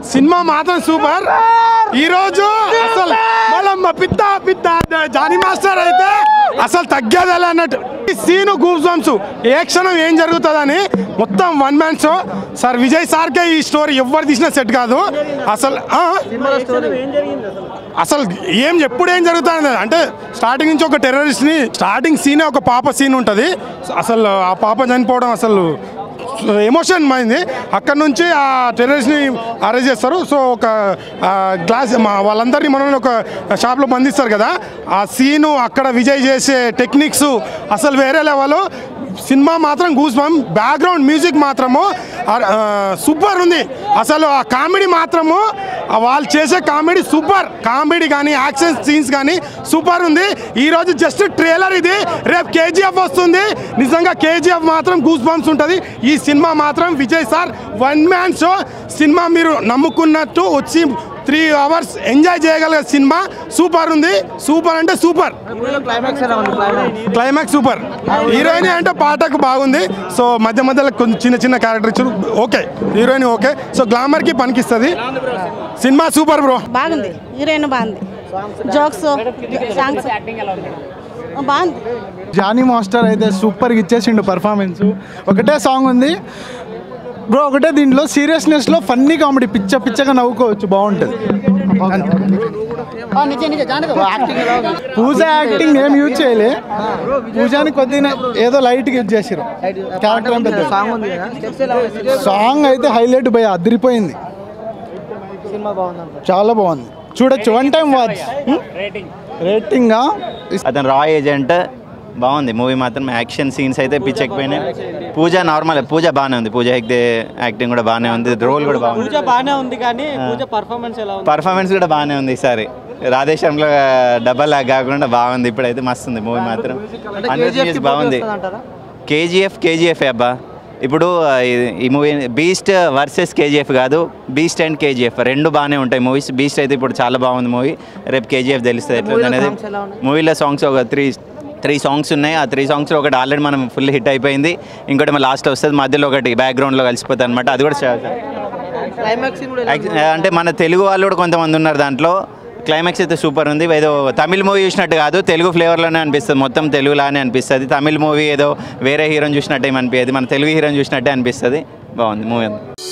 Cinema మాత్రం super ఈ రోజు అసలు మళ్ళీ పిత్త పిత్త జానీ మాస్టర్ అయితే అసలు తగ్గేదేలే అన్నట్టు ఈ సీను గూస్ బంప్స్ ఏ క్షణం ఏం జరుగుతుందని మొత్తం one man show sir Vijay సార్కే ఈ స్టోరీ ఎవరు తీసినా సెట్ కాదు అసలు ఆ? అసలు ఏం ఎప్పుడు ఏం జరుగుతుంది అంటే స్టార్టింగ్ నుంచి ఒక టెర్రరిస్ట్ని స్టార్టింగ్ సీనే ఒక పాప సీన్ ఉంటుంది అసలు ఆ పాప చనిపోవడం అసలు ఎమోషన్ మైంది అక్కడ నుంచి ఆ టెర్రరిస్ట్ని అరెస్ట్ చేస్తారు సో ఒక ఆ, గ్లాస్ మా వాళ్ళందరినీ మనల్ని ఒక షాప్లో బంధిస్తారు కదా ఆ సీను అక్కడ విజయ్ చేసే టెక్నిక్స్ అసలు వేరే లెవెల్ సినిమా మాత్రం గూస్ బమ్ బ్యాక్గ్రౌండ్ మ్యూజిక్ మాత్రము సూపర్ ఉంది అసలు ఆ కామెడీ మాత్రము ఆ వాళ్ళు చేసే కామెడీ సూపర్ కామెడీ కానీ యాక్షన్ సీన్స్ కానీ సూపర్ ఉంది ఈరోజు జస్ట్ ట్రైలర్ ఇది రేపు కేజీఎఫ్ వస్తుంది నిజంగా కేజీఎఫ్ మాత్రం గూస్ బంప్స్ ఉంటుంది ఈ సినిమా మాత్రం Vijay sir one man show cinema మీరు నమ్ముకున్నట్టు వచ్చి త్రీ అవర్స్ ఎంజాయ్ చేయగలిగే సినిమా సూపర్ ఉంది సూపర్ అంటే సూపర్ క్లైమాక్స్ ఎలా ఉంది క్లైమాక్స్ క్లైమాక్స్ సూపర్ హీరోయిన్ అంటే పాటకు బాగుంది సో మధ్య మధ్యలో కొంచెం చిన్న చిన్న క్యారెక్టర్ ఇచ్చారు ఓకే హీరోయిన్ ఓకే సో గ్లామర్కి పనికిస్తుంది సినిమా సూపర్ బ్రో బాగుంది హీరోయిన్ బాగుంది జోక్స్ సాంగ్స్ బాగుంది జానీ మాస్టర్ అయితే సూపర్గా ఇచ్చేసిండు పర్ఫార్మెన్స్ ఒకటే సాంగ్ ఉంది బ్రో ఒకటే దీంట్లో సీరియస్నెస్లో ఫన్నీ కామెడీ పిచ్చ పిచ్చగా నవ్వుకోవచ్చు బాగుంటుంది పూజ యాక్టింగ్ ఏం యూజ్ చేయలే పూజాని కొద్దిగా ఏదో లైట్గా యూజ్ చేసారు క్యారెక్టర్ ఏం పెద్ద సాంగ్ ఉంది కదా స్టెప్స్ ఎలా ఉంది serious సాంగ్ అయితే హైలైట్ పోయి అదిరిపోయింది సినిమా బాగుంది అనుకో చాలా బాగుంది చూడొచ్చు వన్ టైం వాచ్ రేటింగా అతను రా ఏజెంట్ బాగుంది మూవీ మాత్రం యాక్షన్ సీన్స్ అయితే పిచ్చెక్కిపోయినాయి పూజ నార్మల్ పూజ బాగానే ఉంది పూజ హెగ్దే యాక్టింగ్ కూడా బాగానే ఉంది రోల్ కూడా బాగుంది పూజ బాగానే ఉంది కానీ పూజ పర్ఫార్మెన్స్ ఎలా ఉంది పర్ఫార్మెన్స్ కూడా బాగానే ఉంది ఈసారి రాధేశ్యామ్లో డబల్ లాగా కాకుండా బాగుంది ఇప్పుడైతే మస్తు ఉంది మూవీ మాత్రం అంటే హండ్రెడ్ KGF కి ఇయర్స్ పోటీ బాగుంది వస్తుందంటారా? కేజీఎఫ్ కేజీఎఫ్ అబ్బా ఇప్పుడు ఆ, ఈ- ఈ మూవీ బీస్ట్ వర్సెస్ కేజీఎఫ్ కాదు బీస్ట్ అండ్ కేజీఎఫ్ రెండు బాగానే ఉంటాయి మూవీస్ బీస్ట్ అయితే ఇప్పుడు చాలా బాగుంది మూవీ రేపు కేజీఎఫ్ తెలుస్తుంది ఎట్లా మూవీలో అనేది songs ఎలా ఉన్నాయి? మూవీలో సాంగ్స్ ఒక త్రీ త్రీ సాంగ్స్ ఉన్నాయి ఆ త్రీ సాంగ్స్లో ఒకటి ఆల్రెడీ మనం ఫుల్ హిట్ అయిపోయింది ఇంకోటి మన లాస్ట్లో వస్తుంది మధ్యలో ఒకటి బ్యాక్గ్రౌండ్లో కలిసిపోతుంది అనమాట అది కూడా చా- క్లైమాక్స్ కూడా ఎలా ఉంది? యాక్- అంటే మన తెలుగు వాళ్ళు కూడా కొంతమంది ఉన్నారు దాంట్లో క్లైమాక్స్ అయితే సూపర్ ఉంది ఏదో తమిళ్ మూవీ చూసినట్టు కాదు తెలుగు ఫ్లేవర్లోనే అనిపిస్తుంది మొత్తం తెలుగులానే అనిపిస్తుంది తమిళ్ మూవీ ఏదో వేరే హీరోని చూసినట్టు ఏమి అనిపించదు మన తెలుగు హీరోని చూసినట్టే అనిపిస్తుంది బాగుంది మూవీ